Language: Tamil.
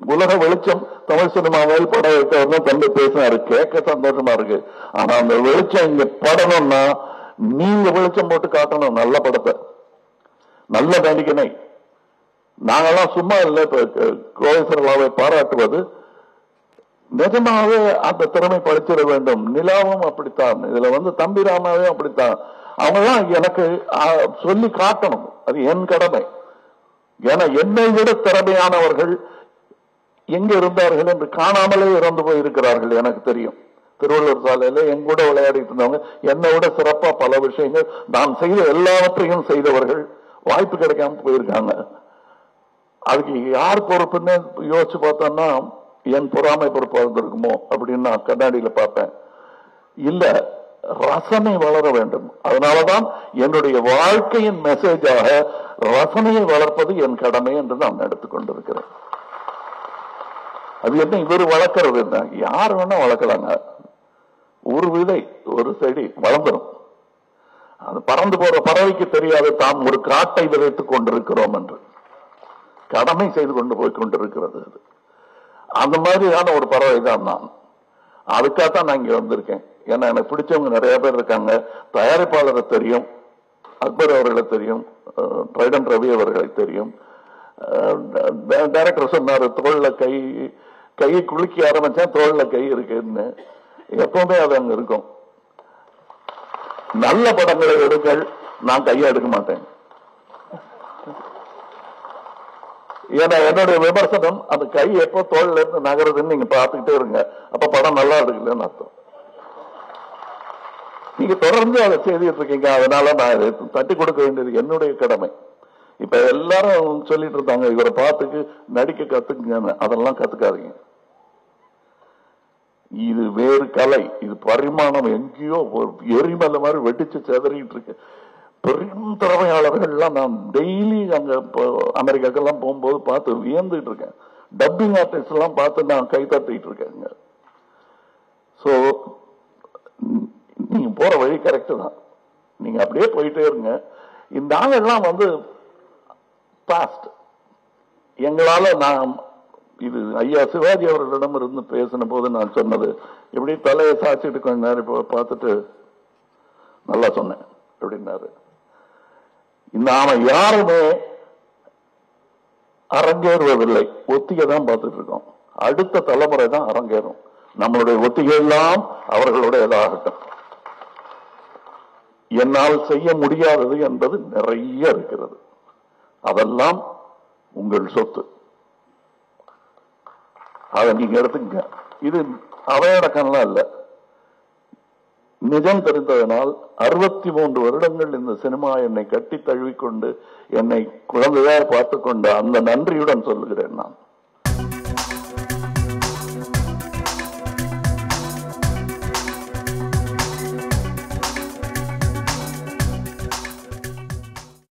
உலக வெளிச்சம் தமிழ் சினிமாவில் படம் வைத்தவர்கள் தம்பி பேசினாரு கேட்க சந்தோஷமா இருக்கு ஆனா அந்த வெளிச்சம் இங்க படணும்னா நீங்க வெளிச்சம் போட்டு காட்டணும் நல்ல படத்தை நல்ல நடிகனை நாங்கெல்லாம் சும்மா இல்லை இப்ப கோவிசரலாவை பாராட்டுவது நிஜமாவே அந்த திறமை படிச்சிட வேண்டும் நிலாவும் அப்படித்தான் இதுல வந்து தம்பிராமாவே அப்படித்தான் அவங்கெல்லாம் எனக்கு ஆ, சொல்லி காட்டணும் அது என் கடமை ஏன்னா என்னை விட திறமையானவர்கள் எங்க இருந்தார்கள் என்று காணாமலே இறந்து போயிருக்கிறார்கள் எனக்கு தெரியும் திருவள்ளூர் சாலையில என் கூட விளையாடிட்டு இருந்தவங்க என்னை விட சிறப்பா பல விஷயங்கள் நான் செய்த எல்லாவற்றையும் செய்தவர்கள் வாய்ப்பு கிடைக்காம போயிருக்காங்க அதுக்கு யார் பொறுப்புன்னு யோசிச்சு பார்த்தோம்னா என் பொறாமை பொறுப்பா இருந்திருக்குமோ அப்படின்னு நான் கண்ணாடியில பார்ப்பேன் இல்ல ரசனை வளர வேண்டும் அதனாலதான் என்னுடைய வாழ்க்கையின் மெசேஜாக ரசனையை வளர்ப்பது என் கடமை என்று நான் எடுத்துக்கொண்டிருக்கிறேன் அது என்ன இவர் வளர்க்கறது என்ன யார் வேணா வளர்க்கலாங்க ஒரு விதை ஒரு செடி வளர்ந்துடும் அது பறந்து போற பறவைக்கு தெரியாது தாம் ஒரு காட்டை விதைத்துக் கொண்டிருக்கிறோம் என்று கடமை செய்து கொண்டு போய் கொண்டிருக்கிறது அது அந்த மாதிரியான ஒரு பறவை தான் நான் அதுக்காகத்தான் நான் இங்க வந்திருக்கேன் ஏன்னா எனக்கு பிடிச்சவங்க நிறைய பேர் இருக்காங்க தயாரிப்பாளரை தெரியும் அக்பர் அவர்களை தெரியும் ட்ரைடன் ரவி அவர்களை தெரியும் டைரக்டர் சொன்னாரு தோல்ல கை கையை குலுக்கி ஆரம்பிச்சேன் தோல்ல கை இருக்குன்னு எப்பவுமே அது அங்க இருக்கும் நல்ல படங்களை எடுங்கள் நான் கையை எடுக்க மாட்டேன் ஏன்னா என்னுடைய விமர்சனம் அந்த கை எப்போ தோல்ல இருந்து நகருதுன்னு நீங்க பார்த்துக்கிட்டே இருங்க அப்ப படம் நல்லா இருக்குல்லன்னு அர்த்தம் நீங்க தொடர்ந்து அதை செய்துட்டு இருக்கீங்க அதனால நான் இதை தட்டி கொடுக்க வேண்டியது என்னுடைய கடமை இப்ப எல்லாரும் சொல்லிட்டு இருந்தாங்க இவரை பார்த்துக்கு நடிக்க கத்துக்குங்க அதெல்லாம் கத்துக்காதீங்க இது வேறு கலை இது பரிமாணம் எங்கேயோ ஒரு எரிமலை மாதிரி வெடிச்சு செதறிட்டு இருக்கு பெரும் திறமையாளர்கள்லாம் நான் டெய்லி அங்க இப்போ அமெரிக்காக்கெல்லாம் போகும்போது பார்த்து வியந்துட்டு இருக்கேன் டப்பிங் ஆர்டிஸ்ட் எல்லாம் பார்த்து நான் கை தட்டிட்டு இருக்கேங்க ஸோ நீங்க போற வழி கரெக்ட் தான் நீங்க அப்படியே போயிட்டே இருங்க இந்த ஆளெல்லாம் வந்து பாஸ்ட் எங்களால நான் இது ஐயா சிவாஜி அவர்களிடம் இருந்து பேசின போது நான் சொன்னது இப்படி தலையை சாச்சிட்டு கொஞ்ச நேரம் இப்போ பார்த்துட்டு நல்லா சொன்னேன் அப்படின்னாரு நாம யாருமே அரங்கேறுவதில்லை ஒத்திகை தான் பார்த்துட்டு இருக்கோம் அடுத்த தலைமுறை தான் அரங்கேறும் நம்மளுடைய ஒத்திகை எல்லாம் அவர்களுடையதாகட்டும் என்னால் செய்ய முடியாதது என்பது நிறைய இருக்கிறது அதெல்லாம் உங்கள் சொத்து அதை நீங்க எடுத்துங்க இது அவையடக்கம்லாம் இல்ல நிஜம் தெரிந்ததனால் அறுபத்தி மூன்று வருடங்கள் இந்த சினிமா என்னை கட்டி தழுவிக்கொண்டு என்னை குழந்தையாய் பார்த்து கொண்ட அந்த நன்றியுடன் சொல்லுகிறேன் நான்